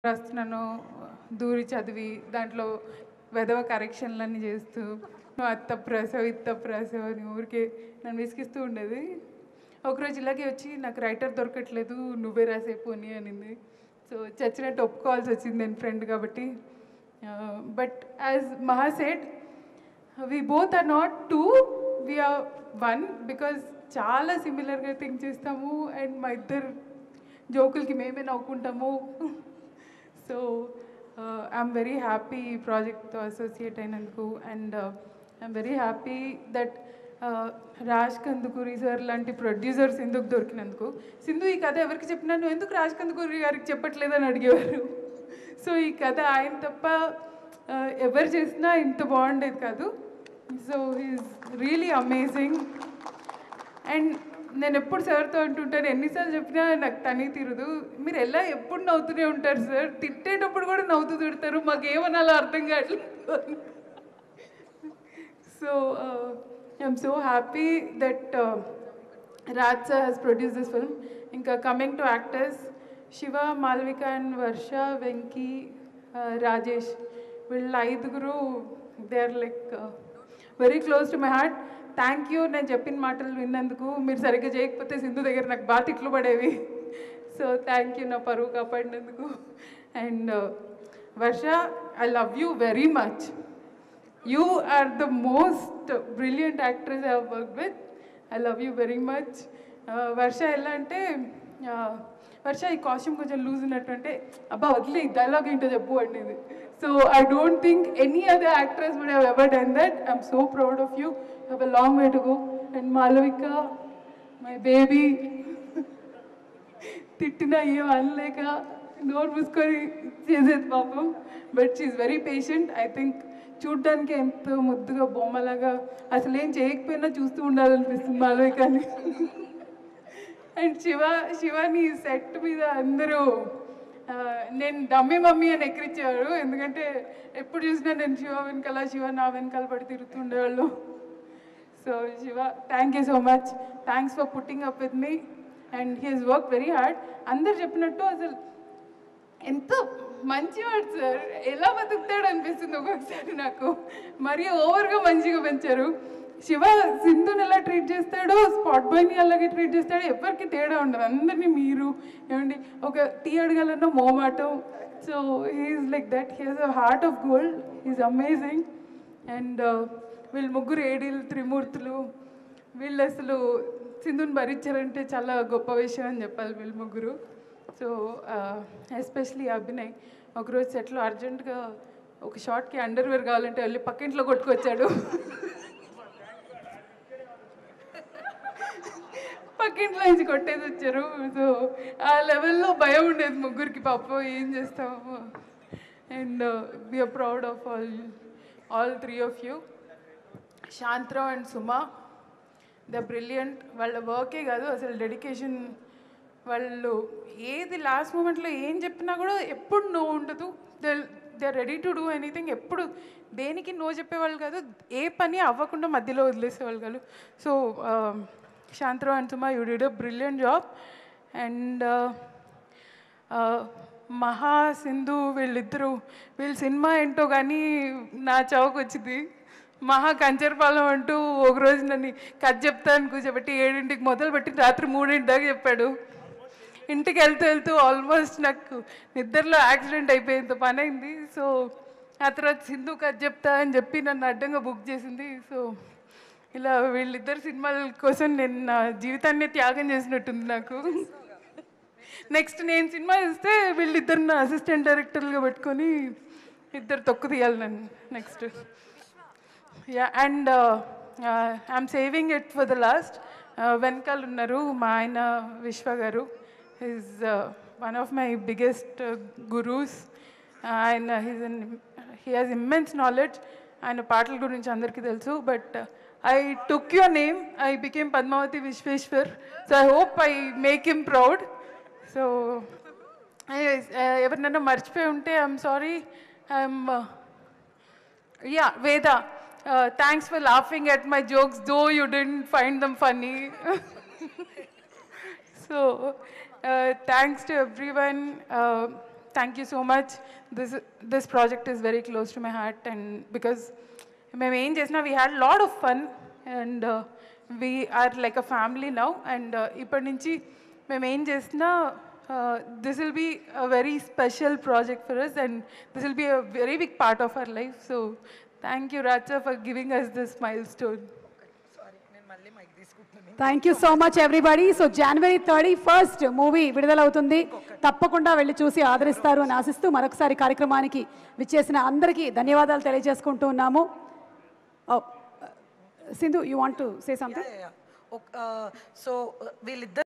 రాస్తున్నాను దూరి చదివి దాంట్లో వెధవ కరెక్షన్లన్నీ చేస్తూ నువ్వు అది తప్పు రాసావు ఇది తప్పు రాసావు అని ఊరికే నన్ను విసిగిస్తూ ఉండేది ఒకరోజు ఇలాగే వచ్చి నాకు రైటర్ దొరకట్లేదు నువ్వే రాసే పోనీ అనింది సో చచ్చినట్టు ఒప్పుకోవాల్సి వచ్చింది నేను ఫ్రెండ్ కాబట్టి but as Maha said we both are not two we are one because చాలా సిమిలర్గా థింక్ చేస్తాము అండ్ మా ఇద్దరు జోకులకి మేమే నవ్వుకుంటాము సో ఐఎమ్ వెరీ హ్యాపీ ఈ ప్రాజెక్ట్తో అసోసియేట్ అయినందుకు and I'm very happy that Raj Kandukuri sir లాంటి ప్రొడ్యూసర్స్ ఎందుకు దొరికినందుకు సింధు ఈ కథ ఎవరికి చెప్పినా నువ్వు ఎందుకు రాజ్ కందుకూరి గారికి చెప్పట్లేదని అడిగేవారు సో ఈ కథ ఆయన తప్ప ఆ, ఎవరు చేసినా ఇంత బాగుండేది కాదు so he's really amazing and నేను ఎప్పుడు సార్తో అంటుంటాను ఎన్నిసార్లు చెప్పినా నాకు తని తీరదు మీరు ఎలా ఎప్పుడు నవ్వుతూనే ఉంటారు సార్ తిట్టేటప్పుడు కూడా నవ్వుతూ తిడతారు మాకు ఏమనాలో అర్థం కావట్లేదు so I'm so happy that Raj sir has produce this film ఇంకా coming to actors Shiva Malvika and Varsha Venky Rajesh వీళ్ళ ఐదుగురు they are like very close to my heart thank you నేను చెప్పిన మాటలు విన్నందుకు మీరు సరిగ్గా చేయకపోతే సింధు దగ్గర నాకు బాగా తిట్లు పడేవి సో థ్యాంక్ యూ నా పరువు కాపాడినందుకు and Varsha I love you very much you are the most brilliant actress I work with I love you very much Varsha ఎలా అంటే uh, వర్ష ఈ కాస్ట్యూమ్ కొంచెం లూజ్ ఉన్నట్టు అంటే అబ్బా వదిలే ఈ డైలాగ్ ఏంటో చెప్పు అనేది so I don't think any other actress would have ever done that I'm so proud of you have a long way to go and Malavika my baby తిట్టినా ఏం అనలేక నోరు మూసుకొని చేసేది పాపం but she very patient I think చూడ్డానికి ఎంతో ముద్దుగా బొమ్మలాగా అసలు ఏం చేయకపోయినా చూస్తూ ఉండాలనిపిస్తుంది మాలవికని అండ్ శివ శివాని సెట్ మీద అందరూ ఆ, నేను డమ్మీ మమ్మీ అని ఎక్కిరించేవారు ఎందుకంటే ఎప్పుడు చూసినా నేను శివ వెనకాల శివ నా వెనకాల పడి తిరుగుతుండేవాళ్ళు so Shiva thank you so much thanks for putting up with me and he he's work very hard అందరు చెప్పినట్టు అసలు ఎంత మంచివాడు సార్ ఎలా బతుకుతాడు అనిపిస్తుంది ఒక్కొక్కసారి నాకు మరీ ఓవర్గా మంచిగా పెంచారు శివ సింధుని ఎలా ట్రీట్ చేస్తాడో స్పాట్ బాయ్ని అలాగే ట్రీట్ చేస్తాడో ఎవరికి తేడా ఉండదు అందరినీ మీరు ఏమండి ఒక టీ అడగాలన్నా మోమాటం so he's like that he's a heart of gold he's amazing and వీళ్ళు ముగ్గురు ఏడీలు త్రిమూర్తులు వీళ్ళు అసలు సింధుని భరించారంటే చాలా గొప్ప విషయం అని చెప్పాలి వీళ్ళు ముగ్గురు సో ఎస్పెషలీ అభినయ్ ఒకరోజు సెట్లో అర్జెంటుగా ఒక షార్ట్కి అండర్వేర్ కావాలంటే వెళ్ళి పక్కింట్లో కొట్టుకొచ్చాడు పక్కింట్లో నుంచి కొట్టేసి వచ్చారు సో ఆ లెవెల్లో భయం ఉండేది ముగ్గురికి పాప ఏం చేస్తాము and we are proud of all all three of you Shantrao and Suma the brilliant వాళ్ళ వర్కే కాదు అసలు డెడికేషన్ వాళ్ళు ఏది లాస్ట్ మూమెంట్లో ఏం చెప్పినా కూడా ఎప్పుడు నో ఉండదు they they are ready to do anything ఎప్పుడు దేనికి నో చెప్పేవాళ్ళు కాదు ఏ పని అవ్వకుండా మధ్యలో వదిలేసేవాళ్ళు కాదు so Shantarao and Suma you did a brilliant job and Maha Sindhu వీళ్ళిద్దరూ వీళ్ళ సినిమా ఏంటో కానీ నా చౌక్ వచ్చింది మహా కంచరపాలెం అంటూ ఒక రోజు నన్ను కథ చెప్తాను కూర్చోబెట్టి ఏడింటికి మొదలు పెట్టి రాత్రి మూడింటి దాకా చెప్పాడు ఇంటికి వెళ్తూ వెళ్తూ ఆల్మోస్ట్ నాకు నిద్రలో యాక్సిడెంట్ అయిపోయేంత పని అయింది సో ఆ తర్వాత సింధు కథ చెప్తా అని చెప్పి నన్ను అడ్డంగా బుక్ చేసింది సో ఇలా వీళ్ళిద్దరు సినిమాల కోసం నేను నా జీవితాన్ని త్యాగం చేసినట్టుంది నాకు నెక్స్ట్ నేను సినిమా ఇస్తే వీళ్ళిద్దరు నా అసిస్టెంట్ డైరెక్టర్లుగా పెట్టుకొని ఇద్దరు తొక్కు తీయాలి నన్ను next yeah and I'm saving it for the last వెనకాల ఉన్నారు మా ఆయన Vishwa garu is one of my biggest gurus ఆయన he's he has immense knowledge ఆయన పాటల గురించి అందరికీ తెలుసు but I took your name I became Padmavathi Vishweshwar so I hope I make him proud so ఎవరినైనా మర్చిపోయి ఉంటే I'm sorry I'm Yeah, Veda. Uh, thanks for laughing at my jokes, though you didn't find them funny. so, uh, thanks to everyone. Uh, thank you so much this this project is very close to my heart and because మేము ఏం చేసినా we had lot of fun and we are like a family now and ఇప్పటి నుంచి మేము ఏం చేసినా this will be a very special project for us and this will be a very big part of our life so thank you Raja for giving us this mile stone thank you so much everybody so జనవరి thirty first movie విడుదలవుతుంది తప్పకుండా వెళ్ళి చూసి ఆదరిస్తారు అని ఆశిస్తూ మరొకసారి కార్యక్రమానికి విచ్చేసిన అందరికీ ధన్యవాదాలు తెలియజేసుకుంటూ ఉన్నాము Sindhu you want to say something so వీళ్ళిద్దరు